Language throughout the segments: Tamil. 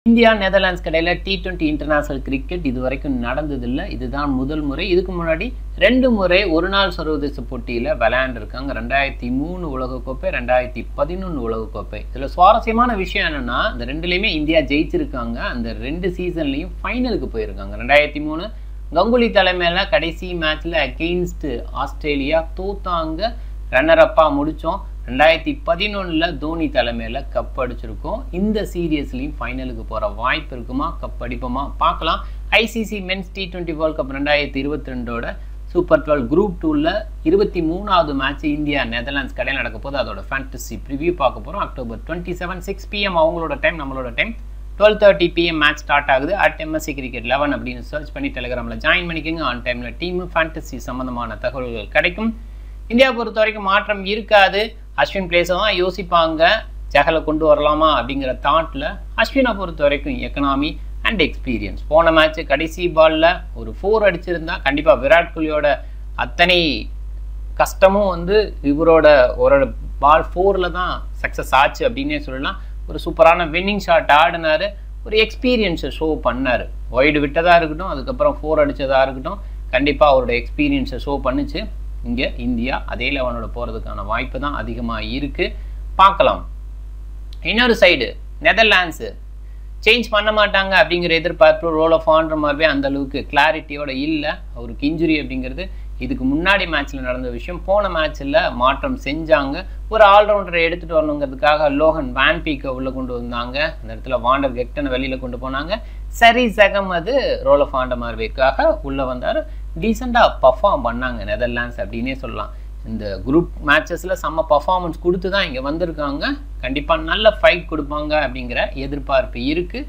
இந்தியா நெதர்லாண்ட்ஸ் கடையில் டி டுவெண்ட்டி இன்டர்நேஷனல் கிரிக்கெட் இது வரைக்கும் நடந்ததில்லை இதுதான் முதல் முறை இதுக்கு முன்னாடி ரெண்டு முறை ஒரு நாள் சர்வதேச போட்டியில் விளையாண்டுருக்காங்க ரெண்டாயிரத்தி மூணு உலகக்கோப்பை ரெண்டாயிரத்தி பதினொன்று உலகக்கோப்பை இதில் சுவாரஸ்யமான விஷயம் என்னென்னா இந்த ரெண்டுலேயுமே இந்தியா ஜெயிச்சிருக்காங்க அந்த ரெண்டு சீசன்லேயும் ஃபைனலுக்கு போயிருக்காங்க ரெண்டாயிரத்தி மூணு கங்குலி தலைமையில் கடைசி மேட்ச்சில் அகெயின்ஸ்ட் ஆஸ்திரேலியா தோத்தாங்க ரன்னர் அப்பாக முடித்தோம் ரெண்டாயிரத்தி பதினொன்றில் தோனி தலைமையில் கப் அடிச்சிருக்கோம் இந்த சீரியஸ்லையும் ஃபைனலுக்கு போகிற வாய்ப்பு இருக்குமா கப் அடிப்போமா பார்க்கலாம் ICC men's T twenty world cup ரெண்டாயிரத்தி இருபத்தி ரெண்டோட சூப்பர் டுவெல் குரூப் டூவில் இருபத்தி மூணாவது மேட்ச் இந்தியா நெதர்லாண்ட்ஸ் கடையில் நடக்க போது அதோட ஃபேண்டசி ப்ரிவியூ பார்க்க போகிறோம் October twenty seven six PM அவங்களோட டைம் நம்மளோட time twelve thirty PM match start ஆகுது அட் எம்எஸ்சி கிரிக்கெட் லெவன் அப்படின்னு சர்ச் பண்ணி டெலிகிராமில் ஜாயின் பண்ணிக்கோங்க ஆன் டைமில் டீமு ஃபேண்டசி சம்மந்தமான தகவல்கள் கிடைக்கும் இந்தியா பொறுத்த வரைக்கும் மாற்றம் இருக்காது அஸ்வின் பிளேஸை தான் யோசிப்பாங்க ஜஹலை கொண்டு வரலாமா அப்படிங்கிற தாட்டில் அஸ்வினை பொறுத்த வரைக்கும் எக்கனாமி அண்ட் எக்ஸ்பீரியன்ஸ் போன மேட்ச் கடைசி பாலில் ஒரு ஃபோர் அடிச்சிருந்தா கண்டிப்பாக விராட் கோலியோட அத்தனை கஷ்டமும் வந்து இவரோட ஒரு பால் ஃபோரில் தான் சக்ஸஸ் ஆச்சு அப்படின்னே சொல்லலாம் ஒரு சூப்பரான வின்னிங் ஷாட் ஆடினார் ஒரு எக்ஸ்பீரியன்ஸை ஷோ பண்ணார் ஒய்டு விட்டதாக இருக்கட்டும் அதுக்கப்புறம் ஃபோர் அடித்ததாக இருக்கட்டும் கண்டிப்பாக அவரோட எக்ஸ்பீரியன்ஸை ஷோ பண்ணுச்சு இங்கே இந்தியா அதே லெவனோட போகிறதுக்கான வாய்ப்பு தான் அதிகமாக இருக்குது பார்க்கலாம் இன்னொரு சைடு நெதர்லாண்ட்ஸு சேஞ்ச் பண்ண மாட்டாங்க அப்படிங்கிற எதிர்பார்ப்பு ரோல் ஆஃப் ஆன்ற மாதிரிவே அந்த அளவுக்கு கிளாரிட்டியோட இல்லை அவருக்கு இன்ஜுரி அப்படிங்கிறது இதுக்கு முன்னாடி மேட்ச்சில் நடந்த விஷயம் போன மேட்ச்சில் மாற்றம் செஞ்சாங்க ஒரு ஆல்ரவுண்டரை எடுத்துகிட்டு வரணுங்கிறதுக்காக லோகன் வேன்பீக்கை உள்ளே கொண்டு வந்தாங்க அந்த இடத்துல வாண்டர் கெக்டனை வெளியில் கொண்டு போனாங்க சரி சகம் அது ரோல் ஆஃப் ஆண்ட மார்வேக்காக உள்ளே வந்தார் டீசெண்டாக பர்ஃபார்ம் பண்ணாங்க நெதர்லாண்ட்ஸ் அப்படின்னே சொல்லலாம் இந்த குரூப் மேட்சஸில் செம்ம பர்ஃபார்மன்ஸ் கொடுத்து தான் இங்கே வந்திருக்காங்க கண்டிப்பாக நல்ல ஃபைட் கொடுப்பாங்க அப்படிங்கிற எதிர்பார்ப்பு இருக்குது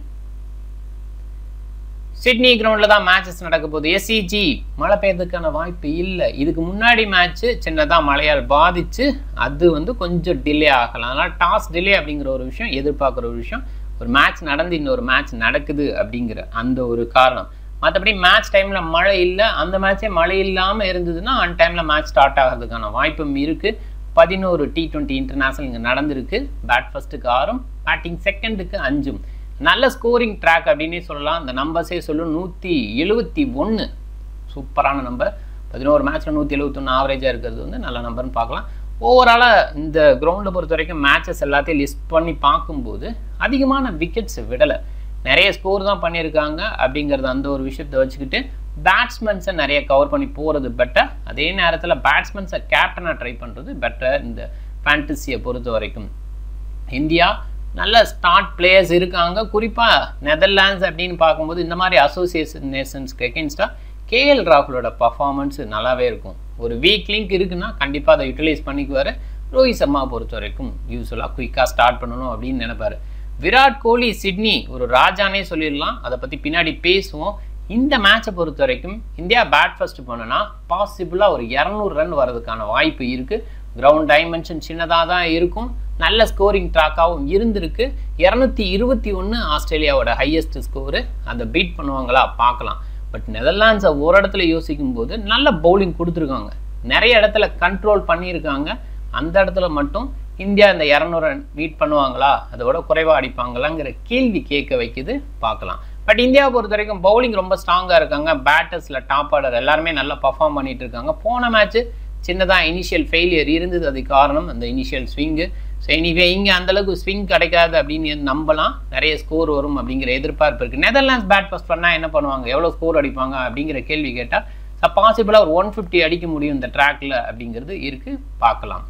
சிட்னி கிரவுண்டில் தான் மேட்சஸ் நடக்க போகுது எஸ்சிஜி மழை பெய்யறதுக்கான வாய்ப்பு இல்லை இதுக்கு முன்னாடி மேட்ச்சு சின்னதாக மழையால் பாதிச்சு அது வந்து கொஞ்சம் டிலே ஆகலாம் அதனால் டாஸ் டிலே அப்படிங்கிற ஒரு விஷயம் எதிர்பார்க்குற ஒரு விஷயம் ஒரு மேட்ச் நடந்து இன்னொரு மேட்ச் நடக்குது அப்படிங்கிற அந்த ஒரு காரணம் மற்றபடி மேட்ச் டைமில் மழை இல்லை அந்த மேட்சே மழை இல்லாமல் இருந்ததுன்னா அன் டைமில் மேட்ச் ஸ்டார்ட் ஆகிறதுக்கான வாய்ப்பும் இருக்குது பதினோரு டி டுவெண்ட்டி இன்டர்நேஷனல் இங்கே நடந்திருக்கு பேட் ஃபஸ்ட்டுக்கு ஆறும் பேட்டிங் செகண்டுக்கு அஞ்சும் நல்ல ஸ்கோரிங் ட்ராக் அப்படின்னே சொல்லலாம் இந்த நம்பர்ஸே சொல்லும் நூற்றி எழுபத்தி ஒன்று சூப்பரான நம்பர் பதினோரு மேட்ச்சில் நூற்றி எழுபத்தொன்று ஆவரேஜாக இருக்கிறது வந்து நல்ல நம்பர்னு பார்க்கலாம் ஓவராலாக இந்த கிரவுண்டை பொறுத்த வரைக்கும் மேட்சஸ் எல்லாத்தையும் லிஸ்ட் பண்ணி பார்க்கும்போது அதிகமான விக்கெட்ஸ் விடலை நிறைய ஸ்கோர் தான் பண்ணியிருக்காங்க அப்படிங்கிறது அந்த ஒரு விஷயத்தை வச்சுக்கிட்டு பேட்ஸ்மென்ஸை நிறைய கவர் பண்ணி போகிறது பெட்டர் அதே நேரத்தில் பேட்ஸ்மென்ஸை கேப்டனாக ட்ரை பண்ணுறது பெட்டர் இந்த ஃபேண்டசியை பொறுத்த வரைக்கும் இந்தியா நல்ல ஸ்டார்ட் பிளேயர்ஸ் இருக்காங்க குறிப்பாக நெதர்லாண்ட்ஸ் அப்படின்னு பார்க்கும்போது இந்த மாதிரி அசோசியேஷன் நேஷன்ஸ்க்கு எகென்ஸ்டாக கேஎல் ராகுலோட பர்ஃபார்மன்ஸ் நல்லாவே இருக்கும் ஒரு வீக் லிங்க் இருக்குன்னா கண்டிப்பாக அதை யூட்டிலைஸ் பண்ணிக்குவார் ரோஹித் சர்மா பொறுத்த வரைக்கும் யூஸ்வலாக குயிக்காக ஸ்டார்ட் பண்ணணும் அப்படின்னு நினைப்பாரு விராட் கோலி சிட்னி ஒரு ராஜானே சொல்லிடலாம் அதை பற்றி பின்னாடி பேசுவோம் இந்த மேட்சை பொறுத்த வரைக்கும் இந்தியா பேட் ஃபர்ஸ்ட் பண்ணனா பாசிபிளாக ஒரு இரநூறு ரன் வர்றதுக்கான வாய்ப்பு இருக்குது கிரவுண்ட் டைமென்ஷன் சின்னதாக தான் இருக்கும் நல்ல ஸ்கோரிங் ட்ராக்காகவும் இருந்திருக்கு இரநூத்தி இருபத்தி ஒன்று ஆஸ்திரேலியாவோட ஹையஸ்ட் ஸ்கோரு அதை பீட் பண்ணுவாங்களா பார்க்கலாம் பட் நெதர்லாண்ட்ஸை ஒரு இடத்துல யோசிக்கும் போது நல்ல பவுலிங் கொடுத்துருக்காங்க நிறைய இடத்துல கண்ட்ரோல் பண்ணியிருக்காங்க அந்த இடத்துல மட்டும் இந்தியா இந்த இரநூறு ரன் மீட் பண்ணுவாங்களா அதோட குறைவாக அடிப்பாங்களாங்கிற கேள்வி கேட்க வைக்குது பார்க்கலாம் பட் இந்தியாவை பொறுத்த வரைக்கும் பவுலிங் ரொம்ப ஸ்ட்ராங்காக இருக்காங்க பேட்டர்ஸில் டாப் ஆர்டர் எல்லாருமே நல்லா பர்ஃபார்ம் பண்ணிட்டு இருக்காங்க போன மேட்ச்சு சின்னதாக இனிஷியல் ஃபெயிலியர் இருந்தது அது காரணம் அந்த இனிஷியல் ஸ்விங்கு ஸோ எனிவே இங்கே அந்தளவுக்கு ஸ்விங் கிடைக்காது அப்படின்னு நம்பலாம் நிறைய ஸ்கோர் வரும் அப்படிங்கிற எதிர்பார்ப்பு இருக்குது நெதர்லாண்ட்ஸ் பேட் ஃபஸ்ட் பண்ணால் என்ன பண்ணுவாங்க எவ்வளோ ஸ்கோர் அடிப்பாங்க அப்படிங்கிற கேள்வி கேட்டால் ஸோ பாசிபிளாக ஒரு ஒன் ஃபிஃப்டி அடிக்க முடியும் இந்த ட்ராக்கில் அப்படிங்கிறது இருக்குது பார்க்கலாம்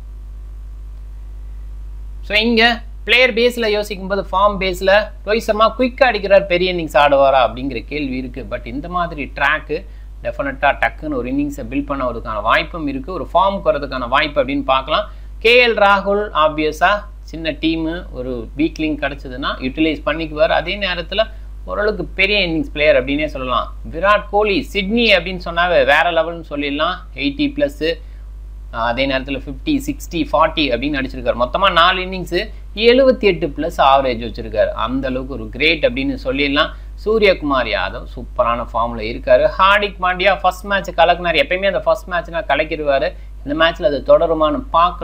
ஸோ இங்கே பிளேயர் பேஸில் யோசிக்கும் போது ஃபார்ம் பேஸில் ரோஹித் சர்மா குயிக்காக அடிக்கிறார் பெரிய இன்னிங்ஸ் ஆடுவாரா அப்படிங்கிற கேள்வி இருக்குது பட் இந்த மாதிரி ட்ராக்கு டெஃபினட்டாக டக்குன்னு ஒரு இன்னிங்ஸை பில்ட் பண்ணுவதுக்கான வாய்ப்பும் இருக்குது ஒரு ஃபார்ம் வரதுக்கான வாய்ப்பு அப்படின்னு பார்க்கலாம் கேஎல் ராகுல் ஆப்வியஸாக சின்ன டீமு ஒரு வீக் லிங்க் கிடச்சதுன்னா யூட்டிலைஸ் பண்ணிக்குவார் அதே நேரத்தில் ஓரளவுக்கு பெரிய இன்னிங்ஸ் பிளேயர் அப்படின்னே சொல்லலாம் விராட் கோலி சிட்னி அப்படின்னு சொன்னாவே வேற லெவல்னு சொல்லிடலாம் எயிட்டி ப்ளஸ்ஸு அதே நேரத்தில் ஃபிஃப்டி சிக்ஸ்டி ஃபார்ட்டி அப்படின்னு அடிச்சிருக்காரு மொத்தமாக நாலு இன்னிங்ஸு எழுபத்தி எட்டு ப்ளஸ் ஆவரேஜ் வச்சுருக்காரு அந்த அளவுக்கு ஒரு கிரேட் அப்படின்னு சொல்லிடலாம் சூரியகுமார் யாதவ் சூப்பரான ஃபார்மில் இருக்காரு ஹார்டிக் பாண்டியா ஃபர்ஸ்ட் மேட்ச் கலக்குனார் எப்பயுமே அந்த ஃபர்ஸ்ட் மேட்ச்னா கலக்கிடுவார் இந்த மேட்ச்சில் அது தொடருமான்னு பார்க்கலாம்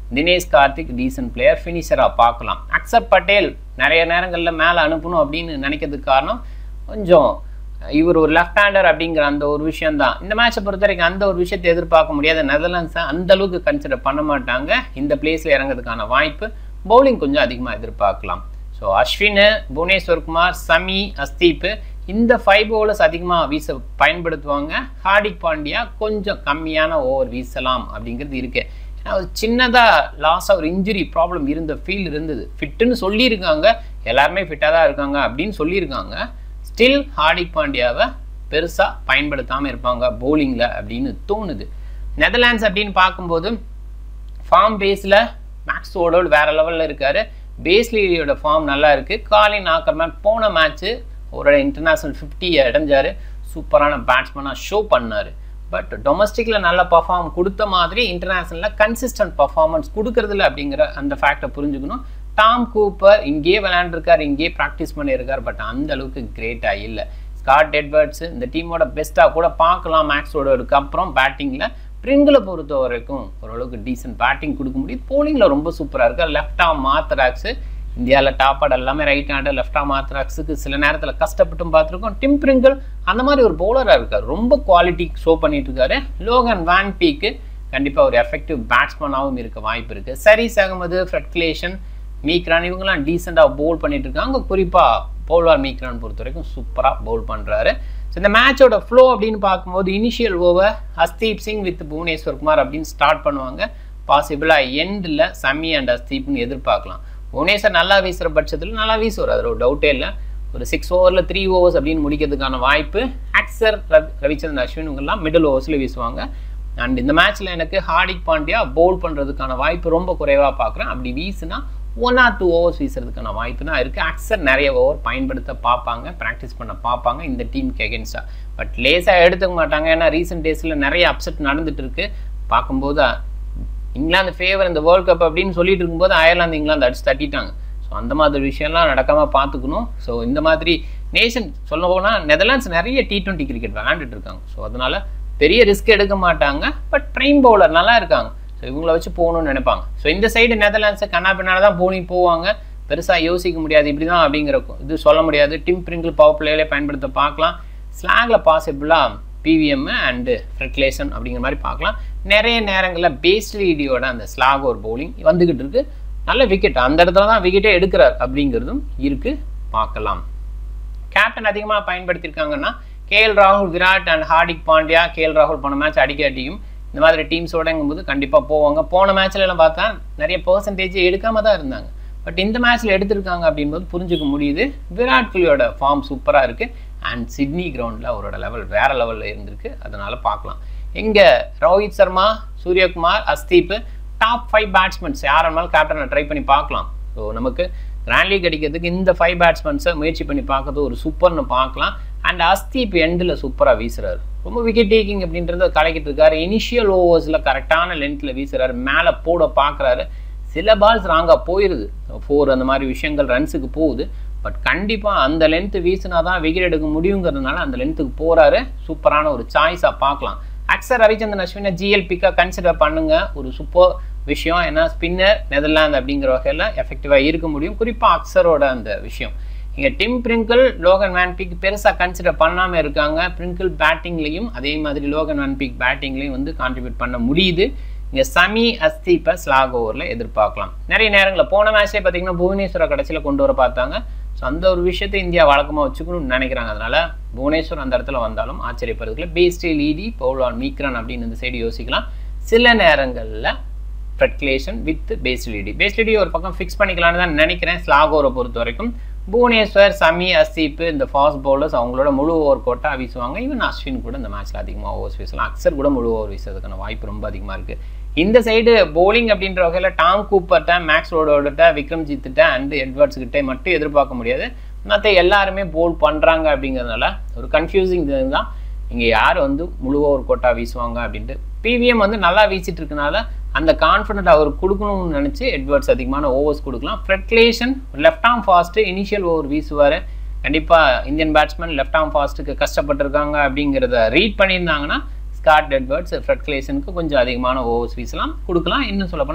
தினேஷ் கார்த்திக் டீசன்ட் பிளேயர் ஃபினிஷராக பார்க்கலாம் அக்சர் பட்டேல் நிறைய நேரங்களில் மேலே அனுப்பணும் அப்படின்னு நினைக்கிறதுக்கு காரணம் கொஞ்சம் இவர் ஒரு லெஃப்ட் ஹேண்டர் அப்படிங்கிற அந்த ஒரு விஷயம் தான் இந்த மேட்சை பொறுத்த வரைக்கும் அந்த ஒரு விஷயத்தை எதிர்பார்க்க முடியாத நெதர்லாண்ட்ஸை அந்த அளவுக்கு கன்சிடர் பண்ண மாட்டாங்க இந்த பிளேஸில் இறங்கிறதுக்கான வாய்ப்பு பவுலிங் கொஞ்சம் அதிகமாக எதிர்பார்க்கலாம் ஸோ அஸ்வின் புவனேஸ்வர் குமார் சமி அஸ்தீப் இந்த ஃபைவ் பவுலர்ஸ் அதிகமாக வீச பயன்படுத்துவாங்க ஹார்திக் பாண்டியா கொஞ்சம் கம்மியான ஓவர் வீசலாம் அப்படிங்கிறது இருக்கு ஏன்னா ஒரு சின்னதாக லாஸாக ஒரு இன்ஜுரி ப்ராப்ளம் இருந்த ஃபீல் இருந்தது ஃபிட்டுன்னு சொல்லியிருக்காங்க எல்லாருமே ஃபிட்டாக தான் இருக்காங்க அப்படின்னு சொல்லியிருக்காங்க ஸ்டில் ஹார்திக் பாண்டியாவை பெருசாக பயன்படுத்தாமல் இருப்பாங்க பவுலிங்கில் அப்படின்னு தோணுது நெதர்லாண்ட்ஸ் அப்படின்னு பார்க்கும்போது ஃபார்ம் பேஸில் மேக்ஸ் ஓடோல் வேற லெவலில் இருக்காரு பேஸ்லியோட ஃபார்ம் நல்லா இருக்குது காலின் ஆக்கர்மேன் போன மேட்ச்சு ஒரு இன்டர்நேஷ்னல் ஃபிஃப்டி அடைஞ்சாரு சூப்பரான பேட்ஸ்மேனாக ஷோ பண்ணார் பட் டொமஸ்டிக்கில் நல்ல பர்ஃபார்ம் கொடுத்த மாதிரி இன்டர்நேஷ்னலில் கன்சிஸ்டன்ட் பர்ஃபார்மன்ஸ் கொடுக்கறதில்ல அப்படிங்கிற அந்த ஃபேக்டை புரிஞ்சுக்கணும் டாம் கூப்பர் இங்கேயே விளையாண்டுருக்கார் இங்கேயே ப்ராக்டிஸ் பண்ணியிருக்கார் பட் அந்த அளவுக்கு கிரேட்டாக இல்லை ஸ்காட் எட்வர்ட்ஸ் இந்த டீமோட பெஸ்ட்டாக கூட பார்க்கலாம் மேக்ஸோடக்கு அப்புறம் பேட்டிங்கில் பிரிங்கில் பொறுத்த வரைக்கும் ஓரளவுக்கு டீசென்ட் பேட்டிங் கொடுக்க முடியுது போலிங்கில் ரொம்ப சூப்பராக இருக்குது லெஃப்ட் ஆம் மாத்தராக்ஸு இந்தியாவில் டாப் ஆர்டர் எல்லாமே ரைட் ஹேண்டர் லெஃப்ட் ஆம் மாத்ராக்ஸுக்கு சில நேரத்தில் கஷ்டப்பட்டும் பார்த்துருக்கோம் டிம் பிரிங்கிள் அந்த மாதிரி ஒரு பவுலராக இருக்கார் ரொம்ப குவாலிட்டி ஷோ பண்ணிட்டு இருக்காரு லோகன் வேன் பீக்கு கண்டிப்பாக ஒரு எஃபெக்டிவ் பேட்ஸ்மேனாகவும் இருக்க வாய்ப்பு இருக்குது சரிஸ் அகமது ஃப்ரெட்குலேஷன் மீக்ரான் இவங்கெல்லாம் டீசெண்டாக பவுல் பண்ணிட்டு இருக்காங்க குறிப்பாக பவுல்வார் மீக்ரான் பொறுத்த வரைக்கும் சூப்பராக பவுல் பண்ணுறாரு ஸோ இந்த மேட்சோட ஃப்ளோ அப்படின்னு பார்க்கும்போது initial over Arshdeep Singh with Bhuvneshwar Kumar அப்படின்னு ஸ்டார்ட் பண்ணுவாங்க பாசிபிளாக எண்டில் சமி அண்ட் ஹஸ்தீப்னு எதிர்பார்க்கலாம் புவனேஸ்வர் நல்லா வீசுகிற பட்சத்தில் நல்லா வீசுவார் அதில் ஒரு டவுட்டே இல்லை ஒரு சிக்ஸ் ஓவரில் த்ரீ ஓவர்ஸ் அப்படின்னு முடிக்கிறதுக்கான வாய்ப்பு அக்சர் ரவி ரவிச்சந்திரன் அஸ்வின் இவங்கெல்லாம் மிடில் ஓவர்ஸில் வீசுவாங்க அண்ட் இந்த மேட்ச்சில் எனக்கு ஹார்திக் பாண்டியா பவுல் பண்ணுறதுக்கான வாய்ப்பு ரொம்ப குறைவாக பார்க்குறேன் அப்படி வீசுனா ஒன் ஆர் டூ ஓவர்ஸ் வீசுறதுக்கான வாய்ப்பு தான் இருக்குது அக்சர் நிறைய ஓவர் பயன்படுத்த பார்ப்பாங்க ப்ராக்டிஸ் பண்ண பார்ப்பாங்க இந்த டீமுக்கு எகென்ஸ்டாக பட் லேஸாக எடுத்துக்க மாட்டாங்க ஏன்னா ரீசெண்ட் டேஸில் நிறைய அப்செட் நடந்துட்டு இருக்கு பார்க்கும்போது இங்கிலாந்து ஃபேவர் இந்த வேர்ல்ட் கப் அப்படின்னு சொல்லிட்டு இருக்கும்போது அயர்லாந்து இங்கிலாந்து அடிச்சு தட்டிட்டாங்க ஸோ அந்த மாதிரி விஷயம்லாம் நடக்காமல் பார்த்துக்கணும் ஸோ இந்த மாதிரி நேஷன் சொல்ல போனால் நெதர்லாண்ட்ஸ் நிறைய டி டுவெண்ட்டி கிரிக்கெட் விளையாண்டுட்டு இருக்காங்க ஸோ அதனால பெரிய ரிஸ்க் எடுக்க மாட்டாங்க பட் ப்ரைம் பவுலர் நல்லா இருக்காங்க ஸோ இவங்கள வச்சு போகணும்னு நினைப்பாங்க ஸோ இந்த சைடு நெதர்லாண்ட்ஸை கண்ணா பின்னால தான் போனி போவாங்க பெருசாக யோசிக்க முடியாது இப்படி தான் அப்படிங்கிற இது சொல்ல முடியாது டிம் பிரிங்கிள் பவர் பிளேயிலே பயன்படுத்த பார்க்கலாம் ஸ்லாங்கில் பாசிபிளாக பிவிஎம் அண்டு ஃப்ரெட்லேஷன் அப்படிங்கிற மாதிரி பார்க்கலாம் நிறைய நேரங்களில் பேஸ்லீடியோட அந்த ஸ்லாக் ஒரு பவுலிங் வந்துக்கிட்டு இருக்கு நல்ல விக்கெட் அந்த இடத்துல தான் விக்கெட்டே எடுக்கிறார் அப்படிங்கிறதும் இருக்கு பார்க்கலாம் கேப்டன் அதிகமாக பயன்படுத்தியிருக்காங்கன்னா கேஎல் ராகுல் விராட் அண்ட் ஹார்திக் பாண்டியா கேஎல் ராகுல் போன மேட்ச் அடிக்கடியும் இந்த மாதிரி டீம்ஸோடங்கும்போது கண்டிப்பாக போவாங்க போன மேட்ச்ல எல்லாம் பார்த்தா நிறைய பர்சன்டேஜ் எடுக்காம தான் இருந்தாங்க பட் இந்த மேட்ச்ல எடுத்திருக்காங்க அப்படின்போது புரிஞ்சுக்க முடியுது விராட் கோலியோட ஃபார்ம் சூப்பராக இருக்கு அண்ட் சிட்னி கிரவுண்டில் அவரோட லெவல் வேற லெவலில் இருந்திருக்கு அதனால பார்க்கலாம் எங்க Rohit Sharma Suryakumar Arshdeep top five batsmen யார் வேணாலும் கேப்டனை ட்ரை பண்ணி பார்க்கலாம் ஸோ நமக்கு கிராண்ட் லீக் அடிக்கிறதுக்கு இந்த ஃபைவ் பேட்ஸ்மேன்ஸை முயற்சி பண்ணி பார்க்கறது ஒரு சூப்பர்னு பார்க்கலாம் அண்ட் அஸ்தீப் எண்டில் சூப்பராக வீசுறாரு ரொம்ப விக்கெட் டேக்கிங் அப்படின்றத கலக்கிட்டு இருக்காரு இனிஷியல் ஓவர்ஸில் கரெக்டான லென்த்தில் வீசுறாரு மேலே போட பார்க்குறாரு சில பால்ஸ் ராங்காக போயிடுது ஃபோர் அந்த மாதிரி விஷயங்கள் ரன்ஸுக்கு போகுது பட் கண்டிப்பாக அந்த லென்த்து வீசினா தான் விக்கெட் எடுக்க முடியுங்கிறதுனால அந்த லென்த்துக்கு போகிறாரு சூப்பரான ஒரு சாய்ஸாக பார்க்கலாம் அக்சர் ரவிச்சந்திரன் அஸ்வினை ஜிஎல் பிக்காக கன்சிடர் பண்ணுங்க ஒரு சூப்பர் விஷயம் ஏன்னா ஸ்பின்னர் நெதர்லாந்து அப்படிங்கிற வகையில் எஃபெக்டிவாக இருக்க முடியும் குறிப்பாக அக்சரோட அந்த விஷயம் இங்கே டிம் பிரிங்கிள் லோகன் வேன்பிக் பெருசாக கன்சிடர் பண்ணாமல் இருக்காங்க பிரிங்கிள் பேட்டிங்லேயும் அதே மாதிரி லோகன் வேன்பிக் பேட்டிங்லேயும் வந்து கான்ட்ரிபியூட் பண்ண முடியுது இங்கே சமி அஸ்தீப்பை ஸ்லாக் ஓவரில் எதிர்பார்க்கலாம் நிறைய நேரங்களில் போன மேட்ச்சே பார்த்தீங்கன்னா புவனேஸ்வரை கடைசியில் கொண்டு வர பார்த்தாங்க ஸோ அந்த ஒரு விஷயத்தை இந்தியா வழக்கமாக வச்சுக்கணும்னு நினைக்கிறாங்க அதனால புவனேஸ்வர் அந்த இடத்துல வந்தாலும் ஆச்சரியப்படுறதுல பேஸ்டே லீடி பவுலான் மீக்ரான் அப்படின்னு இந்த சைடு யோசிக்கலாம் சில நேரங்களில் ஃப்ரெட்லேஷன் வித் பேஸ்லிடி பேஸ்லிடி ஒரு பக்கம் ஃபிக்ஸ் பண்ணிக்கலாம்னு தான் நினைக்கிறேன் ஸ்லாகோரை பொறுத்த வரைக்கும் புவனேஸ்வர் சமி அசீப் இந்த ஃபாஸ்ட் பவுலர்ஸ் அவங்களோட முழு ஓவர் கோட்டா வீசுவாங்க ஈவன் அஸ்வின் கூட இந்த மேட்ச்சில் அதிகமாக ஓவர்ஸ் வீசலாம் அக்சர் கூட முழு ஓவர் வீசுறதுக்கான வாய்ப்பு ரொம்ப அதிகமாக இருக்குது இந்த சைடு போலிங் அப்படின்ற வகையில் டாம் கூப்பர்ட்ட மேக்ஸ் ரோடோட விக்ரம்ஜித்திட்ட அண்ட் எட்வர்ட்ஸ் கிட்டே மட்டும் எதிர்பார்க்க முடியாது மற்ற எல்லாருமே போல் பண்ணுறாங்க அப்படிங்கிறதுனால ஒரு கன்ஃபியூசிங் தான் இங்கே யார் வந்து முழு ஓவர் கோட்டா வீசுவாங்க அப்படின்ட்டு பிவிஎம் வந்து நல்லா வீசிட்டு இருக்கனால அந்த கான்ஃபிடென்ட் அவர் கொடுக்கணும்னு நினச்சி எட்வர்ட்ஸ் அதிகமான ஓவர்ஸ் கொடுக்கலாம் ஃப்ரெட்லேஷன் left arm fast initial over வீசுவார் கண்டிப்பாக இந்தியன் பேட்ஸ்மேன் லெஃப்ட் ஆம் ஃபாஸ்ட்டுக்கு கஷ்டப்பட்டிருக்காங்க அப்படிங்கிறத ரீட் பண்ணியிருந்தாங்கன்னா ஸ்காட் எட்வர்ட்ஸ் ஃப்ரெட்லேஷனுக்கு கொஞ்சம் அதிகமான ஓவர்ஸ் வீசலாம் கொடுக்கலாம் இன்னும் சொல்லப்போனால்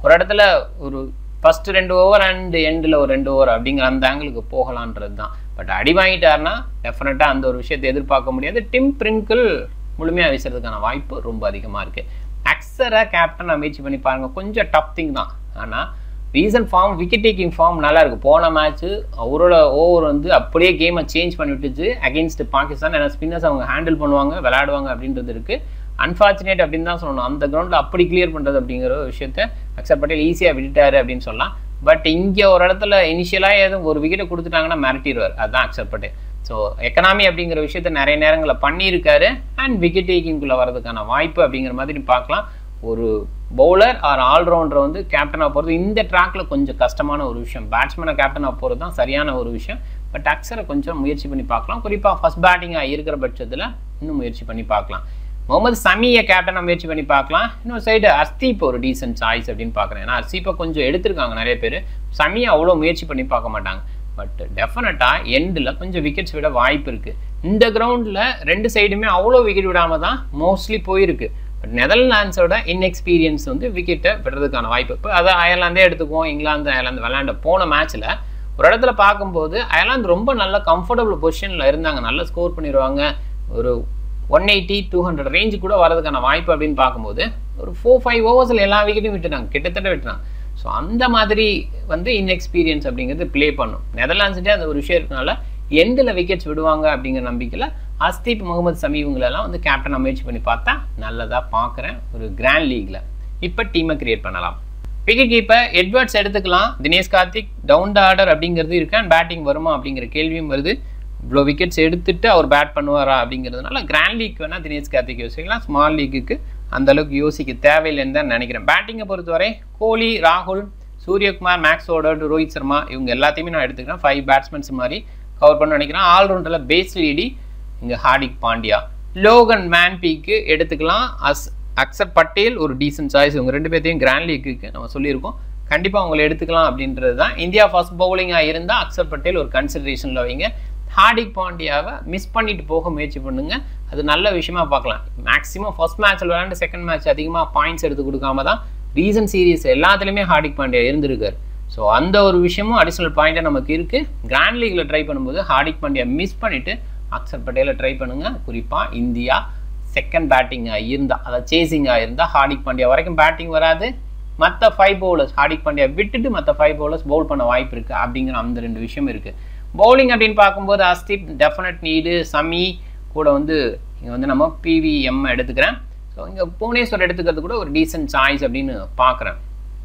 ஒரு இடத்துல ஒரு ஃபர்ஸ்ட் ரெண்டு ஓவர் அண்ட் எண்டில் ஒரு ரெண்டு ஓவர் அப்படிங்கிற அந்த ஆங்கிளுக்கு போகலான்றது தான் பட் அடி வாங்கிட்டாருன்னா டெஃபினட்டாக அந்த ஒரு விஷயத்தை எதிர்பார்க்க முடியாது டிம் பிரிங்கிள் முழுமையாக வீசுறதுக்கான வாய்ப்பு ரொம்ப அதிகமாக இருக்குது அக்ஸரை கேப்டன் முயற்சி பண்ணி பாருங்க கொஞ்சம் டஃப் திங் தான் ஆனால் recent form wicket taking form நல்லா இருக்கு போன மேட்ச் அவரோட ஓவர் வந்து அப்படியே கேமை சேஞ்ச் பண்ணி விட்டுச்சு அகேன்ஸ்ட் பாகிஸ்தான் ஏன்னா ஸ்பின்னர்ஸ் அவங்க ஹேண்டில் பண்ணுவாங்க விளையாடுவாங்க அப்படின்றது இருக்கு அன்ஃபார்ச்சுனேட் அப்படின்னு தான் சொல்லணும் அந்த கிரவுண்டில் அப்படி கிளியர் பண்ணுறது அப்படிங்கிற ஒரு விஷயத்த அக்ஷர் பட்டேல் ஈஸியாக விட்டுட்டாரு அப்படின்னு சொல்லலாம் பட் இங்கே ஒரு இடத்துல இனிஷியலாக எதுவும் ஒரு விக்கெட்டை கொடுத்துட்டாங்கன்னா மிரட்டிடுவார் அதுதான் அக்ஷர் பட்டேல் ஸோ எக்கனாமி அப்படிங்கிற விஷயத்த நிறைய நேரங்களில் பண்ணியிருக்காரு அண்ட் விக்கெட் டேக்கிங்குள்ளே வரதுக்கான வாய்ப்பு அப்படிங்கிற மாதிரி பார்க்கலாம் ஒரு பவுலர் ஆர் ஆல்ரவுண்டரை வந்து கேப்டனாக போகிறது இந்த ட்ராக்ல கொஞ்சம் கஷ்டமான ஒரு விஷயம் பேட்ஸ்மேனை கேப்டனாக போகிறது தான் சரியான ஒரு விஷயம் பட் அக்ஸரை கொஞ்சம் முயற்சி பண்ணி பார்க்கலாம் குறிப்பாக ஃபர்ஸ்ட் பேட்டிங்காக இருக்கிற பட்சத்தில் இன்னும் முயற்சி பண்ணி பார்க்கலாம் முகமது சமியை கேப்டனாக முயற்சி பண்ணி பார்க்கலாம் இன்னொரு சைடு அர்த்தீப் ஒரு டீசென்ட் சாய்ஸ் அப்படின்னு பார்க்குறேன் ஏன்னா அர்த்தீப்பை கொஞ்சம் எடுத்திருக்காங்க நிறைய பேர் சமியை அவ்வளோ முயற்சி பண்ணி பார்க்க மாட்டாங்க பட் டெஃபினட்டாக எண்டில் கொஞ்சம் விக்கெட்ஸ் விட வாய்ப்பு இருக்குது இந்த கிரவுண்டில் ரெண்டு சைடுமே அவ்வளோ விக்கெட் விடாமல் தான் மோஸ்ட்லி போயிருக்கு பட் நெதர்லாண்ட்ஸோட இன்எக்ஸ்பீரியன்ஸ் வந்து விக்கெட்டை விடுறதுக்கான வாய்ப்பு இப்போ அதை அயர்லாந்தே எடுத்துக்குவோம் இங்கிலாந்து அயர்லாந்து விளையாண்ட போன மேட்ச்சில் ஒரு இடத்துல பார்க்கும்போது அயர்லாந்து ரொம்ப நல்ல கம்ஃபர்டபுள் பொசிஷனில் இருந்தாங்க நல்லா ஸ்கோர் பண்ணிடுவாங்க ஒரு one eighty two hundred range கூட வரதுக்கான வாய்ப்பு அப்படின்னு பார்க்கும்போது ஒரு ஃபோர் ஃபைவ் ஓவர்ஸில் எல்லா விக்கெட்டும் விட்டுட்டாங்க கிட்டத்தட்ட விட்டுறாங்க ஸோ அந்த மாதிரி வந்து இன்எக்ஸ்பீரியன்ஸ் அப்படிங்கிறது ப்ளே பண்ணும் நெதர்லாண்ட்ஸ்டே அந்த ஒரு விஷயம் இருக்கனால எண்டில் விக்கெட்ஸ் விடுவாங்க அப்படிங்கிற நம்பிக்கையில் அஸ்தீப் முகமது சமி இவங்களெல்லாம் வந்து கேப்டன் முயற்சி பண்ணி பார்த்தா நல்லதாக பார்க்குறேன் ஒரு கிராண்ட் லீக்ல இப்போ டீமை கிரியேட் பண்ணலாம் விக்கெட் கீப்பர் எட்வர்ட்ஸ் எடுத்துக்கலாம் Dinesh Karthik down the order அப்படிங்கிறது இருக்கு அண்ட் பேட்டிங் வருமா அப்படிங்கிற கேள்வியும் வருது இவ்வளோ விக்கெட்ஸ் எடுத்துட்டு அவர் பேட் பண்ணுவாரா அப்படிங்கிறதுனால கிராண்ட் லீக் வேணால் தினேஷ் கார்த்திக் யோசிக்கலாம் ஸ்மால் லீக்குக்கு அந்த அளவுக்கு யோசிக்க தேவையில்லைன்னு தான் நினைக்கிறேன் பேட்டிங்கை பொறுத்தவரை கோலி ராகுல் சூரியகுமார் மேக்ஸ் ஓடர் ரோஹித் சர்மா இவங்க எல்லாத்தையுமே நான் எடுத்துக்கிறேன் ஃபைவ் பேட்ஸ்மேன்ஸ் மாதிரி கவர் பண்ண நினைக்கிறேன் ஆல்ரவுண்டரில் பேஸ் லீடி இங்கே ஹார்டிக் பாண்டியா லோகன் மேன்பீக்கு எடுத்துக்கலாம் அஸ் அக்சர் பட்டேல் ஒரு டீசன்ட் சாய்ஸ் இவங்க ரெண்டு பேர்த்தையும் கிராண்ட் லீக்குக்கு நம்ம சொல்லியிருக்கோம் கண்டிப்பாக அவங்களை எடுத்துக்கலாம் அப்படின்றது தான் இந்தியா ஃபர்ஸ்ட் பவுலிங்காக இருந்தால் அக்சர் பட்டேல் ஒரு கன்சிடரேஷனில் வைங்க ஹார்டிக் பாண்டியாவை மிஸ் பண்ணிட்டு போக முயற்சி பண்ணுங்க அது நல்ல விஷயமா பார்க்கலாம் மேக்ஸிமம் ஃபர்ஸ்ட் மேட்ச்சில் விளையாண்டு செகண்ட் மேட்ச் அதிகமாக பாயிண்ட்ஸ் எடுத்து கொடுக்காம தான் ரீசன் சீரீஸ் எல்லாத்துலேயுமே ஹார்டிக் பாண்டியா இருந்திருக்காரு ஸோ அந்த ஒரு விஷயமும் அடிஷ்னல் பாயிண்ட்டாக நமக்கு இருக்குது கிராண்ட் லீக்ல ட்ரை பண்ணும்போது ஹார்டிக் பாண்டியா மிஸ் பண்ணிவிட்டு அக்சர் பட்டேலை ட்ரை பண்ணுங்க குறிப்பாக இந்தியா செகண்ட் பேட்டிங்காக இருந்தால் அதாவது சேசிங்காக இருந்தால் ஹார்டிக் பாண்டியா வரைக்கும் பேட்டிங் வராது மற்ற ஃபைவ் பவுலர்ஸ் ஹார்டிக் பாண்டியா விட்டுட்டு மற்ற ஃபைவ் பவுலர்ஸ் பவுல் பண்ண வாய்ப்பு இருக்குது அப்படிங்கிற அந்த ரெண்டு விஷயம் இருக்குது பவுலிங் அப்படின்னு பார்க்கும்போது அஸ்தீப் டெஃபினட் நீடு சமி கூட வந்து இங்கே வந்து நம்ம பிவிஎம் எடுத்துக்கிறேன் ஸோ இங்கே புவனேஸ்வர் எடுத்துக்கிறது கூட ஒரு டீசென்ட் சாய்ஸ் அப்படின்னு பார்க்குறேன்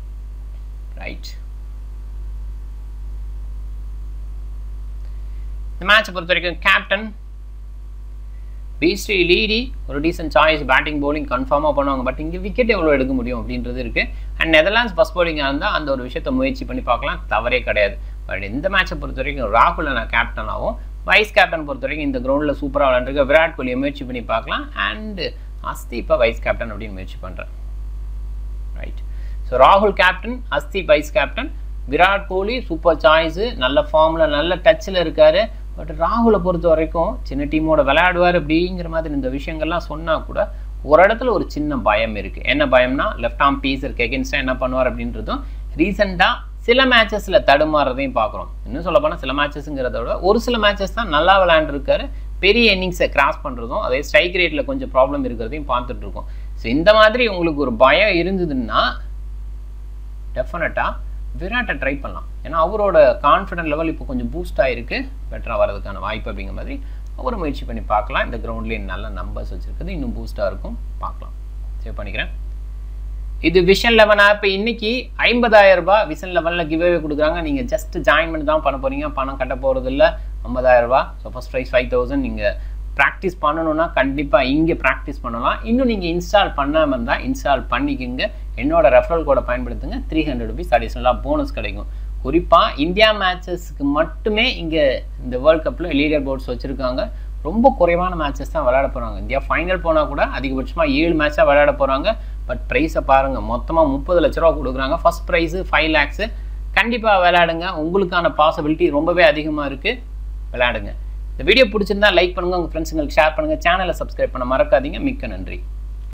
ரைட் இந்த மேட்சை பொறுத்த வரைக்கும் கேப்டன் பிஸ்ரீ லீடி ஒரு டீசென்ட் சாய்ஸ் பேட்டிங் பவுலிங் கன்ஃபார்மாக பண்ணுவாங்க பட் இங்கே விக்கெட் எவ்வளோ எடுக்க முடியும் அப்படின்றது இருக்குது அண்ட் நெதர்லாண்ட்ஸ் ஃபஸ்ட் பவுலிங்காக இருந்தால் அந்த ஒரு விஷயத்தை முயற்சி பண்ணி பார்க்கலாம் தவறே கிடையாது பட் இந்த மேட்சை பொறுத்த வரைக்கும் ராகுலை நான் கேப்டனாகவும் வைஸ் கேப்டன் பொறுத்த வரைக்கும் இந்த கிரவுண்டில் சூப்பராக விளாண்டுருக்க விராட் கோலியை முயற்சி பண்ணி பார்க்கலாம் அண்டு அஸ்தீப்பை வைஸ் கேப்டன் அப்படின்னு முயற்சி பண்ணுறேன் ரைட் ஸோ ராகுல் captain Arshdeep vice captain Virat Kohli super choice நல்ல ஃபார்மில் நல்ல டச்சில் இருக்கார் பட் ராகுலை பொறுத்த வரைக்கும் சின்ன டீமோட விளையாடுவார் அப்படிங்கிற மாதிரி இந்த விஷயங்கள்லாம் சொன்னால் கூட ஒரு இடத்துல ஒரு சின்ன பயம் இருக்குது என்ன பயம்னா லெஃப்ட் ஆர்ம் பீஸருக்கு எகென்ஸ்டாக என்ன பண்ணுவார் அப்படின்றதும் ரீசெண்டாக சில மேட்சஸில் தடுமாறதையும் பார்க்குறோம் இன்னும் சொல்ல போனால் சில மேட்சஸ்ங்கிறத விட ஒரு சில மேட்சஸ் தான் நல்லா விளையாண்டுருக்காரு பெரிய இன்னிங்ஸை கிராஸ் பண்ணுறதும் அதே ஸ்ட்ரைக் ரேட்டில் கொஞ்சம் ப்ராப்ளம் இருக்கிறதையும் பார்த்துட்டு இருக்கோம் ஸோ இந்த மாதிரி உங்களுக்கு ஒரு பயம் இருந்ததுன்னா டெஃபினட்டாக விராட்டை ட்ரை பண்ணலாம் ஏன்னா அவரோட கான்ஃபிடென்ட் லெவல் இப்போ கொஞ்சம் பூஸ்ட் ஆகிருக்கு பெட்டராக வரதுக்கான வாய்ப்பு அப்படிங்கிற மாதிரி அவரை முயற்சி பண்ணி பார்க்கலாம் இந்த கிரவுண்ட்லேயே நல்ல நம்பர்ஸ் வச்சுருக்குது இன்னும் பூஸ்ட்டாக இருக்கும் பார்க்கலாம் சேவ் பண்ணிக்கிறேன் இது விஷன் லெவன் ஆப் இன்னைக்கு ஐம்பதாயிரம் ரூபாய் விஷன் லெவனில் கிவ்அவே கொடுக்குறாங்க நீங்கள் ஜஸ்ட் ஜாயின் பண்ணி தான் பண்ண போகிறீங்க பணம் கட்ட போகிறது இல்லை ஐம்பதாயிரம் ரூபாய் so first prize five thousand நீங்கள் ப்ராக்டிஸ் பண்ணணும்னா கண்டிப்பாக இங்கே ப்ராக்டிஸ் பண்ணலாம் இன்னும் நீங்கள் இன்ஸ்டால் பண்ணாமல் இருந்தால் இன்ஸ்டால் பண்ணிக்கோங்க என்னோட ரெஃபரல் கோடை பயன்படுத்துங்க த்ரீ ஹண்ட்ரட் ருபீஸ் அடிஷ்னலாக போனஸ் கிடைக்கும் குறிப்பாக இந்தியா மேட்சஸ்க்கு மட்டுமே இங்கே இந்த வேர்ல்ட் கப்பில் லீடர் போர்ட்ஸ் வச்சுருக்காங்க ரொம்ப குறைவான மேட்சஸ் தான் விளையாட போகிறாங்க இந்தியா ஃபைனல் போனால் கூட அதிகபட்சமாக ஏழு மேட்சாக விளையாட போகிறாங்க பட் ப்ரைஸை பாருங்கள் மொத்தமாக முப்பது லட்ச ரூபா கொடுக்குறாங்க ஃபஸ்ட் ப்ரைஸு ஃபைவ் லேக்ஸு கண்டிப்பாக விளையாடுங்க உங்களுக்கான பாசிபிலிட்டி ரொம்பவே அதிகமாக இருக்குது விளையாடுங்க இந்த வீடியோ பிடிச்சிருந்தா லைக் பண்ணுங்கள் உங்கள் ஃப்ரெண்ட்ஸுங்களுக்கு ஷேர் பண்ணுங்கள் சேனலை சப்ஸ்கிரைப் பண்ண மறக்காதீங்க மிக்க நன்றி